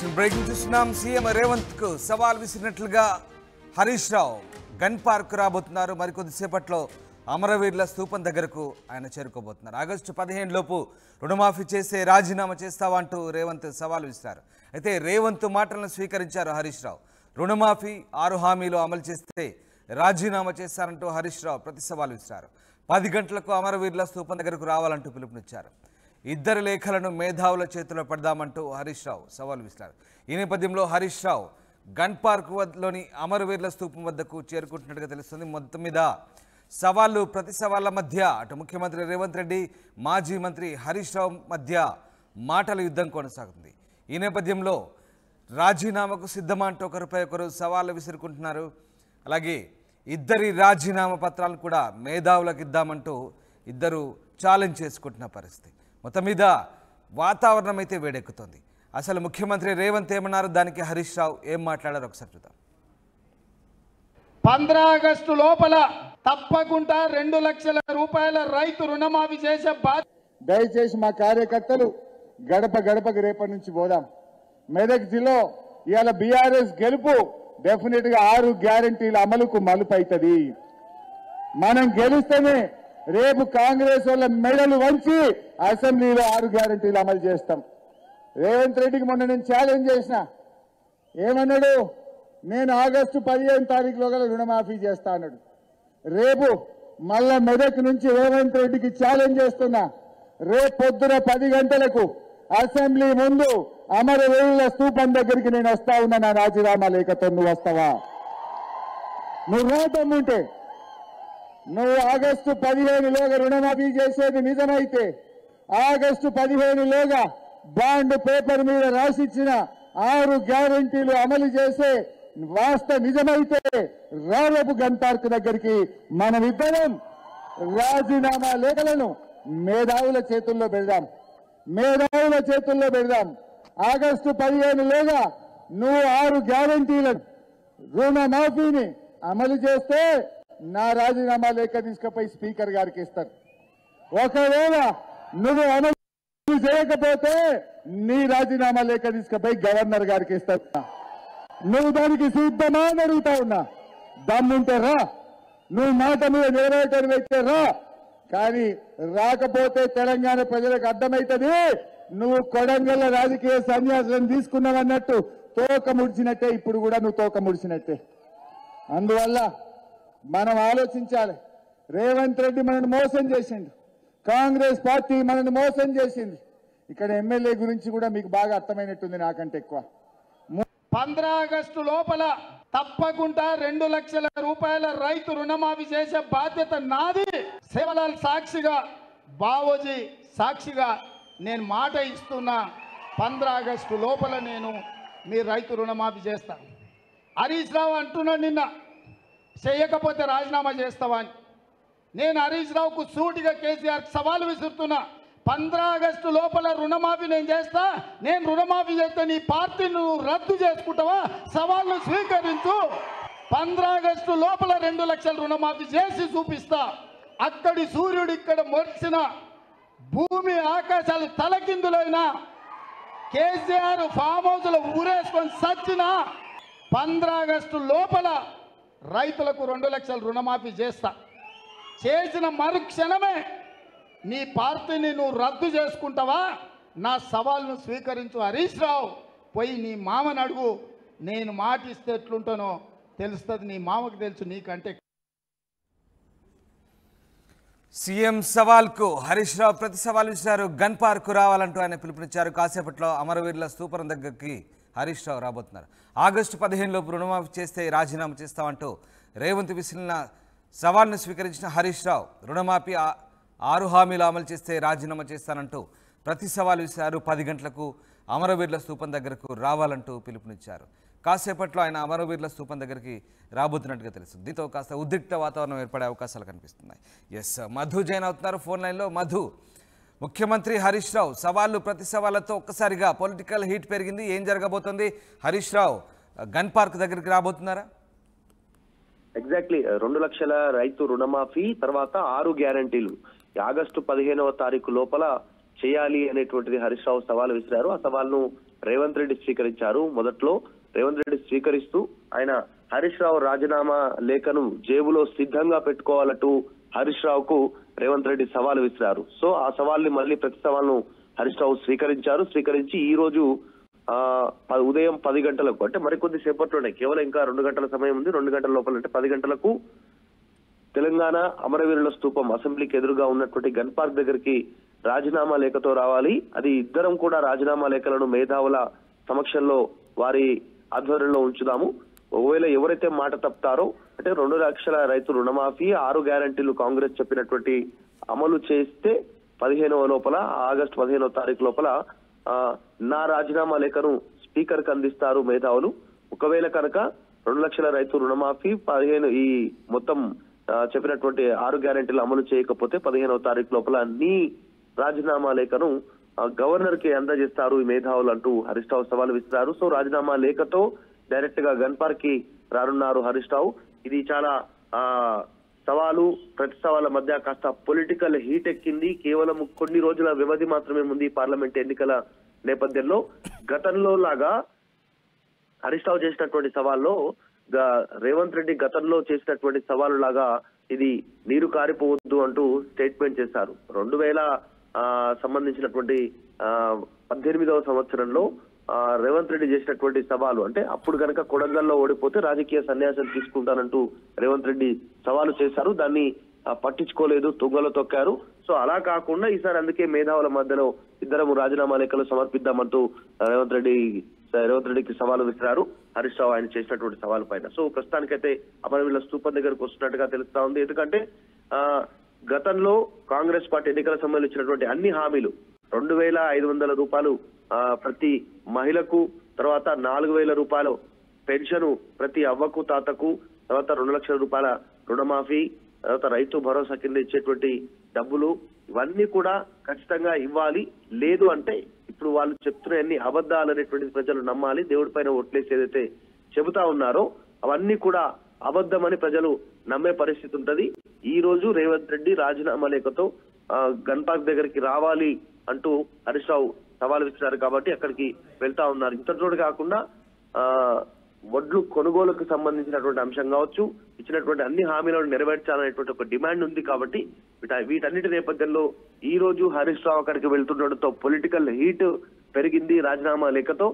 breaking చూస్తున్నాం CM Revanth కు సవాల్ విసిరినట్లుగా హరీష్ రావు గన్ పార్క్ రాబోతున్నారు మరికొద్దిసేపట్లో అమరవీరుల స్తూపం దగ్గరకు ఆయన చేరుకోబోతున్నారు ఆగస్టు పదిహేను లోపు రుణమాఫీ చేసే రాజీనామా చేస్తావా అంటూ రేవంత్ సవాల్ విసిరారు అయితే రేవంత్ మాటలను స్వీకరించారు హరీష్ రావు రుణమాఫీ ఆరు హామీలు అమలు చేస్తే రాజీనామా చేస్తారంటూ హరీష్ రావు ప్రతి సవాల్ విసిరారు పది గంటలకు అమరవీరుల స్తూపం దగ్గరకు రావాలంటూ పిలుపునిచ్చారు ఇద్దరు లేఖలను మేధావుల చేతిలో పెడదామంటూ హరీష్ రావు సవాల్ విసిరారు ఈ నేపథ్యంలో హరీష్ రావు గన్ పార్క్ వద్దలోని అమరవీరుల స్తూపం వద్దకు చేరుకుంటున్నట్టుగా తెలుస్తుంది మొత్తం మీద సవాళ్ళు ప్రతి సవాళ్ళ మధ్య అటు ముఖ్యమంత్రి రేవంత్ రెడ్డి మాజీ మంత్రి హరీష్ రావు మధ్య మాటల యుద్ధం కొనసాగుతుంది ఈ నేపథ్యంలో రాజీనామాకు సిద్ధమా అంటూ ఒకరిపై ఒకరు సవాళ్ళు విసురుకుంటున్నారు అలాగే ఇద్దరి రాజీనామా పత్రాలను కూడా మేధావులకు ఇద్దామంటూ ఇద్దరు ఛాలెంజ్ చేసుకుంటున్న పరిస్థితి మొత్తం మీద వాతావరణం అయితే వేడెక్కుతోంది అసలు ముఖ్యమంత్రి రేవంత్ ఏమన్నారు దానికి హరీష్ రావు ఏం మాట్లాడారు ఒకసారి చూద్దాం పంద్రా ఆగస్టు లోపల తప్పకుండా రెండు లక్షల రూపాయల రైతు రుణమాఫీ చేసే బాధ్యత దయచేసి మా కార్యకర్తలు గడప గడపకి రేపటి నుంచి పోదాం మెదక్ జిల్లా ఇవాళ బీఆర్ఎస్ గెలుపు డెఫినెట్ గా ఆరు గ్యారంటీల అమలుకు మలుపు అవుతుంది మనం గెలిస్తేనే రేపు కాంగ్రెస్ వాళ్ళ మెడలు వంచి అసెంబ్లీలో ఆరు గ్యారంటీలు అమలు చేస్తాం రేవంత్ రెడ్డికి మొన్న నేను ఛాలెంజ్ చేసిన ఏమన్నాడు నేను ఆగస్టు పదిహేను తారీఖులో గల రుణమాఫీ చేస్తా అన్నాడు రేపు మళ్ళా మెదక్ నుంచి రేవంత్ రెడ్డికి ఛాలెంజ్ చేస్తున్నా రేపు పొద్దున పది గంటలకు అసెంబ్లీ ముందు అమరవీరుల స్తూపం దగ్గరికి నేను వస్తా ఉన్నా నా రాజీనామా లేఖతో నువ్వు వస్తావా నువ్వు రాటమ్ముంటే నువ్వు ఆగస్టు పదిహేనులోగా రుణమాఫీ చేసేది నిజమైతే ఆగస్టు పదిహేనులోగా బాండ్ పేపర్ మీద రాసిచ్చిన ఆరు గ్యారంటీలు అమలు చేసే వాస్త నిజమైతే రారేపు గన్ పార్క్ దగ్గరికి మనమిద్దరం రాజీనామా లేఖలను మేధావుల చేతుల్లో పెడదాం మేధావుల చేతుల్లో పెడదాం ఆగస్టు పదిహేనులోగా నువ్వు ఆరు గ్యారంటీలను రుణమాఫీని అమలు చేస్తే నా రాజీనామా లేఖ తీసుకుపోయి స్పీకర్ గారికి ఇస్తారు ఒకవేళ నువ్వు అమలు చేయకపోతే నీ రాజీనామా లేఖ తీసుకుపోయి గవర్నర్ గారికి ఇస్తారు నువ్వు దానికి సిద్ధమా అని అడుగుతా ఉన్నా దమ్ముంటే రా నువ్వు మాట మీద నెరవేర్చే రా కానీ రాకపోతే తెలంగాణ ప్రజలకు అర్థమవుతుంది నువ్వు కొడంగల్ల రాజకీయ సన్యాసం తీసుకున్నావన్నట్టు తోక ముడిచినట్టే ఇప్పుడు కూడా నువ్వు తోక ముడిచినట్టే అందువల్ల మనం ఆలోచించాలి రేవంత్ రెడ్డి మనల్ని మోసం చేసిండు కాంగ్రెస్ పార్టీ మనల్ని మోసం చేసింది ఇక్కడ ఎమ్మెల్యే గురించి కూడా మీకు బాగా అర్థమైనట్టుంది నాకంటే ఎక్కువ పంద్రా ఆగస్టు లోపల తప్పకుండా రెండు లక్షల రూపాయల రైతు రుణమాఫీ చేసే బాధ్యత నాది సేవలాల్ సాక్షిగా బావోజీ సాక్షిగా నేను మాట ఇస్తున్నా పంద్రా ఆగస్టు లోపల నేను మీ రైతు రుణమాఫీ చేస్తాను హరీష్ రావు అంటున్నాడు నిన్న చేయకపోతే రాజీనామా చేస్తావా అని నేను హరీష్ రావుకు సూటిగా కేసీఆర్ సవాల్ విసురుతున్నా పంద్రా ఆగస్టు లోపల రుణమాఫీ నేను చేస్తా నేను రుణమాఫీ చేస్తే నీ పార్టీని నువ్వు రద్దు చేసుకుంటావా సవాల్ను స్వీకరించు పంద్రా ఆగస్టు లోపల రెండు లక్షల రుణమాఫీ చేసి చూపిస్తా అక్కడి సూర్యుడు ఇక్కడ మొరిసిన భూమి ఆకాశాలు తలకిందులైనా కేసీఆర్ ఫామ్ హౌస్లో ఊరేసుకొని సచ్చిన పంద్రా ఆగస్టు లోపల రైతులకు రెండు లక్షల రుణమాఫీ చేస్తా చేసిన మరుక్షణమే నీ పార్టీని నువ్వు రద్దు చేసుకుంటావా నా సవాల్ను స్వీకరించు హరీష్ రావు పోయి నీ మామని అడుగు నేను మాట ఇస్తే ఎట్లుంటానో తెలుస్తుంది నీ మామకు తెలుసు నీకంటే సీఎం సవాల్కు హరీష్ రావు ప్రతి సవాల్ ఇచ్చారు గన్ పార్క్ రావాలంటూ ఆయన పిలుపునిచ్చారు కాసేపట్లో అమరవీరుల స్తూపం దగ్గరికి హరీష్ రావు రాబోతున్నారు ఆగస్టు పదిహేనులోపు రుణమాఫీ చేస్తే రాజీనామా చేస్తామంటూ రేవంత్ విసిరిన సవాల్ను స్వీకరించిన హరీష్ రావు రుణమాఫీ ఆ- ఆరు హామీలు అమలు చేస్తే రాజీనామా చేస్తానంటూ ప్రతి సవాల్ విసిరారు పది గంటలకు అమరవీరుల స్తూపం దగ్గరకు రావాలంటూ పిలుపునిచ్చారు కాసేపట్లో ఆయన అమరవీరుల స్తూపం దగ్గరికి రాబోతున్నట్టుగా తెలుస్తుంది దీంతో కాస్త ఉద్రిక్త వాతావరణం ఏర్పడే అవకాశాలు కనిపిస్తున్నాయి ఎస్ మధు జైన్ అవుతున్నారు ఫోన్ లైన్లో మధు ముఖ్యమంత్రి హరీష్ రావు సవాళ్ళు ప్రతి సవాళ్లతో ఒక్కసారిగా పొలిటికల్ హీట్ పెరిగింది ఏం జరగబోతోంది హరీష్ రావు గన్ పార్క్ దగ్గరికి రాబోతున్నారా ఎగ్జాక్ట్లీ రెండు లక్షల రైతు రుణమాఫీ తర్వాత ఆరు గ్యారంటీలు ఈ ఆగస్టు పదిహేనవ తారీఖు లోపల చేయాలి అనేటువంటిది హరీష్ రావు సవాల్ విసిరారు ఆ సవాల్ను రేవంత్ రెడ్డి స్వీకరించారు మొదట్లో రేవంత్ రెడ్డి స్వీకరిస్తూ ఆయన హరీష్ రావు రాజీనామా లేఖను జేబులో సిద్ధంగా పెట్టుకోవాలంటూ హరీష్ రావుకు రేవంత్ రెడ్డి సవాల్ విసిరారు సో ఆ సవాల్ని మళ్ళీ ప్రతి సవాల్ను హరీష్ రావు స్వీకరించారు స్వీకరించి ఈ రోజు ఆ ప- ఉదయం పది గంటలకు అంటే మరికొద్ది సేపట్లోనే కేవలం ఇంకా రెండు గంటల సమయం ఉంది రెండు గంటల లోపల అంటే పది గంటలకు తెలంగాణ అమరవీరుల స్తూపం అసెంబ్లీకి ఎదురుగా ఉన్నటువంటి గన్ పార్క్ దగ్గరికి రాజీనామా లేఖతో రావాలి అది ఇద్దరం కూడా రాజీనామా లేఖలను మేధావుల సమక్షంలో వారి ఆధ్వర్యంలో ఉంచుదాము ఒకవేళ ఎవరైతే మాట తప్పుతారో అంటే రెండు లక్షల రైతు రుణమాఫీ ఆరు గ్యారంటీలు కాంగ్రెస్ చెప్పినటువంటి అమలు చేస్తే పదిహేనవ లోపల ఆగస్టు పదిహేనవ తారీఖు లోపల ఆ, నా రాజీనామా లేఖను స్పీకర్ కి అందిస్తారు మేధావులు ఒకవేళ కనుక రెండు లక్షల రైతు రుణమాఫీ పదిహేను ఈ మొత్తం ఆ, చెప్పినటువంటి ఆరు గ్యారెంటీలు అమలు చేయకపోతే పదిహేనవ తారీఖు లోపల నీ రాజీనామా లేఖను ఆ, గవర్నర్ కి అందజేస్తారు ఈ మేధావులు అంటూ హరీష్ రావు సవాల్ విసిరారు సో రాజీనామా లేఖతో డైరెక్ట్ గా గన్ పార్క్ కి రానున్నారు హరీష్ రావు ఇది చాలా ఆ సవాలు ప్రతి సవాళ్ళ మధ్య కాస్త పొలిటికల్ హీట్ ఎక్కింది కేవలం కొన్ని రోజుల వ్యవధి మాత్రమే ఉంది పార్లమెంట్ ఎన్నికల నేపథ్యంలో గతంలో లాగా హరీష్ రావు చేసినటువంటి సవాల్లో గ- రేవంత్ రెడ్డి గతంలో చేసినటువంటి సవాలు లాగా ఇది నీరు కారిపోవద్దు అంటూ స్టేట్మెంట్ చేశారు రెండు వేల ఆ, సంబంధించినటువంటి ఆ, పద్దెనిమిదవ సంవత్సరంలో ఆ, రేవంత్ రెడ్డి చేసినటువంటి సవాలు అంటే అప్పుడు కనుక కొడంగల్లో ఓడిపోతే రాజకీయ సన్యాసం తీసుకుంటానంటూ రేవంత్ రెడ్డి సవాలు చేశారు దాన్ని ఆ, పట్టించుకోలేదు తుంగలో తొక్కారు సో అలా కాకుండా ఈసారి అందుకే మేధావుల మధ్యలో ఇద్దరము రాజీనామా లేఖలు సమర్పిద్దామంటూ ఆ, రేవంత్ రెడ్డి రేవంత్ రెడ్డికి సవాలు విసిరారు హరీష్ రావు ఆయన చేసినటువంటి సవాలు పైన సో ప్రస్తుతానికైతే అమరవీళ్ళ స్తూపం దగ్గరకు వస్తున్నట్టుగా తెలుస్తా ఉంది ఎందుకంటే ఆ గతంలో కాంగ్రెస్ పార్టీ ఎన్నికల సమయంలో ఇచ్చినటువంటి అన్ని హామీలు రెండు వేల ఐదు వందల రూపాయలు ఆ, ప్రతి మహిళకు తర్వాత నాలుగు వేల రూపాయలు పెన్షన్ ప్రతి అవ్వకు తాతకు తర్వాత రెండు లక్షల రూపాయల రుణమాఫీ తర్వాత రైతు భరోసా కింద ఇచ్చేటువంటి డబ్బులు ఇవన్నీ కూడా ఖచ్చితంగా ఇవ్వాలి లేదు అంటే ఇప్పుడు వాళ్ళు చెప్తున్న అన్ని అబద్ధాలు అనేటువంటిది ప్రజలు నమ్మాలి దేవుడి పైన ఓట్లేసి ఏదైతే చెబుతా ఉన్నారో అవన్నీ కూడా అబద్ధమని ప్రజలు నమ్మే పరిస్థితి ఉంటది ఈ రోజు రేవంత్ రెడ్డి రాజీనామా లేఖతో ఆ, గన్ పార్క్ దగ్గరికి రావాలి అంటూ హరీష్ రావు సవాల్ విసిరారు కాబట్టి అక్కడికి వెళ్తా ఉన్నారు ఇంతటితోటి కాకుండా ఆ వడ్లు కొనుగోలుకు సంబంధించినటువంటి అంశం కావచ్చు ఇచ్చినటువంటి అన్ని హామీలను నెరవేర్చాలనేటువంటి ఒక డిమాండ్ ఉంది కాబట్టి వీట- వీటన్నిటి నేపథ్యంలో ఈ రోజు హరీష్ రావు అక్కడికి వెళ్తుండడంతో పొలిటికల్ హీట్ పెరిగింది రాజీనామా లేఖతో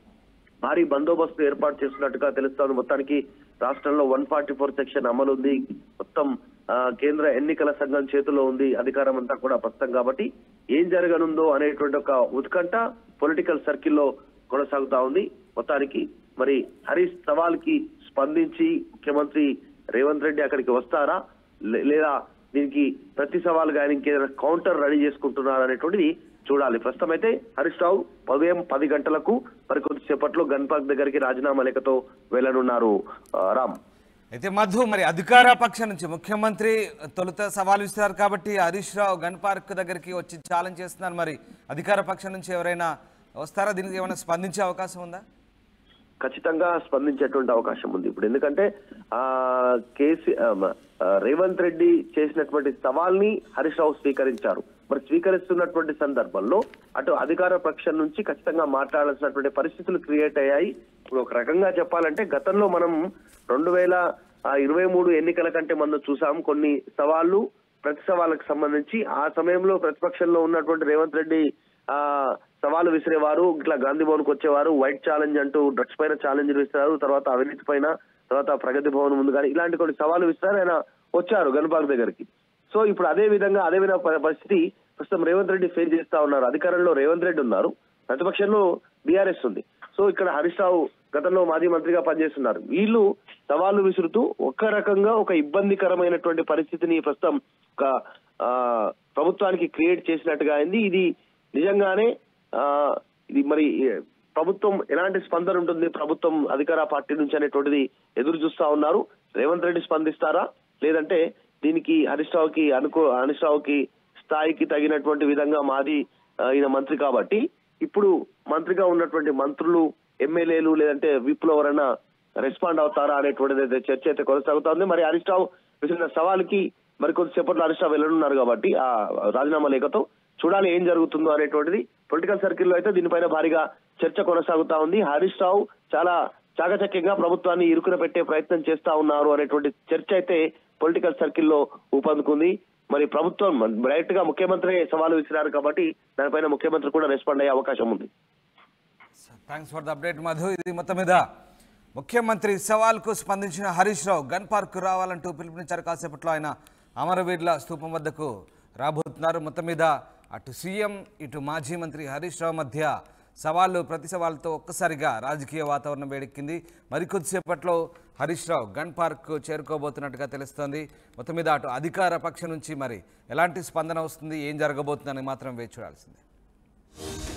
భారీ బందోబస్తు ఏర్పాటు చేస్తున్నట్టుగా తెలుస్తోంది మొత్తానికి రాష్ట్రంలో వన్ ఫార్టీ ఫోర్ సెక్షన్ అమలు ఉంది మొత్తం ఆ, కేంద్ర ఎన్నికల సంఘం చేతిలో ఉంది అధికారం అంతా కూడా ప్రస్తుతం కాబట్టి ఏం జరగనుందో అనేటువంటి ఒక ఉత్కంఠ పొలిటికల్ సర్కిల్లో కొనసాగుతా ఉంది మొత్తానికి మరి హరీష్ సవాల్ కి స్పందించి ముఖ్యమంత్రి రేవంత్ రెడ్డి అక్కడికి వస్తారా లే- లేదా దీనికి ప్రతి సవాలుగా ఆయన ఇంకేదైనా కౌంటర్ రెడీ చేసుకుంటున్నారా అనేటువంటిది చూడాలి ప్రస్తుతం అయితే హరీష్ రావు ఉదయం పది గంటలకు మరి కొద్దిసేపట్లో గన్ పార్క్ దగ్గరికి రాజీనామా లేఖతో వెళ్లనున్నారు ఆ, రామ్ అయితే మధు మరి అధికార పక్షం నుంచి ముఖ్యమంత్రి తొలుత సవాల్ ఇస్తారు కాబట్టి హరీష్ రావు గన్ పార్క్ దగ్గరికి వచ్చి ఛాలెంజ్ చేస్తున్నారు మరి అధికార పక్షం నుంచి ఎవరైనా వస్తారా దీనికి ఏమైనా స్పందించే అవకాశం ఉందా ఖచ్చితంగా స్పందించేటువంటి అవకాశం ఉంది ఇప్పుడు ఎందుకంటే ఆ కేసీ ఆ, మ- ఆ, రేవంత్ రెడ్డి చేసినటువంటి సవాల్ని హరీష్ రావు స్వీకరించారు మరి స్వీకరిస్తున్నటువంటి సందర్భంలో అటు అధికార పక్షం నుంచి ఖచ్చితంగా మాట్లాడాల్సినటువంటి పరిస్థితులు క్రియేట్ అయ్యాయి ఇప్పుడు ఒక రకంగా చెప్పాలంటే గతంలో మనం రెండు వేల ఇరవై మూడు ఎన్నికల కంటే మనం చూసాం కొన్ని సవాళ్లు ప్రతి సవాళ్ళకు సంబంధించి ఆ సమయంలో ప్రతిపక్షంలో ఉన్నటువంటి రేవంత్ రెడ్డి ఆ సవాలు విసిరేవారు ఇట్లా గాంధీ భవన్ కు వచ్చేవారు వైట్ ఛాలెంజ్ అంటూ డ్రగ్స్ పైన ఛాలెంజ్ విసిరారు తర్వాత అవినీతి పైన తర్వాత ప్రగతి భవన్ ముందు కానీ ఇలాంటి కొన్ని సవాలు విసిరారు ఆయన వచ్చారు గన్బాగ్ దగ్గరికి సో ఇప్పుడు అదే విధంగా అదే విధంగా ప- పరిస్థితి ప్రస్తుతం రేవంత్ రెడ్డి ఫేస్ చేస్తా ఉన్నారు అధికారంలో రేవంత్ రెడ్డి ఉన్నారు ప్రతిపక్షంలో బీఆర్ఎస్ ఉంది సో ఇక్కడ హరీష్ రావు గతంలో మాజీ మంత్రిగా పనిచేస్తున్నారు వీళ్ళు సవాళ్లు విసురుతూ ఒక రకంగా ఒక ఇబ్బందికరమైనటువంటి పరిస్థితిని ప్రస్తుతం ఒక ఆ, ప్రభుత్వానికి క్రియేట్ చేసినట్టుగా అయింది ఇది నిజంగానే ఆ, ఇది మరి ప్రభుత్వం ఎలాంటి స్పందన ఉంటుంది ప్రభుత్వం అధికార పార్టీ నుంచి అనేటువంటిది ఎదురు చూస్తా ఉన్నారు రేవంత్ రెడ్డి స్పందిస్తారా లేదంటే దీనికి హరీష్ రావుకి అనుకో హరీష్ రావుకి స్థాయికి తగినటువంటి విధంగా మాది ఆ, ఈయన మంత్రి కాబట్టి ఇప్పుడు మంత్రిగా ఉన్నటువంటి మంత్రులు ఎమ్మెల్యేలు లేదంటే విప్లో ఎవరైనా రెస్పాండ్ అవుతారా అనేటువంటిది అయితే చర్చ అయితే కొనసాగుతోంది మరి హరీష్ రావు విసిరిన సవాల్కి మరి కొద్దిసేపట్లో హరీష్ రావు వెళ్ళనున్నారు కాబట్టి ఆ రాజీనామా లేఖతో చూడాలి ఏం జరుగుతుందో అనేటువంటిది పొలిటికల్ సర్కిల్లో అయితే దీనిపైన భారీగా చర్చ కొనసాగుతా ఉంది హరీష్ రావు చాలా చాకచక్యంగా ప్రభుత్వాన్ని ఇరుకున పెట్టే ప్రయత్నం చేస్తా ఉన్నారు అనేటువంటి చర్చ అయితే పొలిటికల్ సర్కిల్లో ఊపందుకుంది మరి ప్రభుత్వం డైరెక్ట్ గా ముఖ్యమంత్రి సవాలు విసిరారు కాబట్టి దానిపైన ముఖ్యమంత్రి కూడా రెస్పాండ్ అయ్యే అవకాశం ఉంది thanks for the update Madhu ఇది మొత్తం మీద ముఖ్యమంత్రి సవాల్కు స్పందించిన హరీష్ రావు గన్ పార్క్ రావాలంటూ పిలుపునిచ్చారు కాసేపట్లో ఆయన అమరవీరుల స్తూపం వద్దకు రాబోతున్నారు మొత్తం మీద అటు సీఎం ఇటు మాజీ మంత్రి హరీష్ రావు మధ్య సవాళ్ళు ప్రతి సవాళ్ళతో ఒక్కసారిగా రాజకీయ వాతావరణం వేడెక్కింది మరికొద్దిసేపట్లో హరీష్ రావు గన్ పార్క్ చేరుకోబోతున్నట్టుగా తెలుస్తోంది మొత్తం మీద అటు అధికార పక్షం నుంచి మరి ఎలాంటి స్పందన వస్తుంది ఏం జరగబోతుందని మాత్రం వేచి చూడాల్సిందే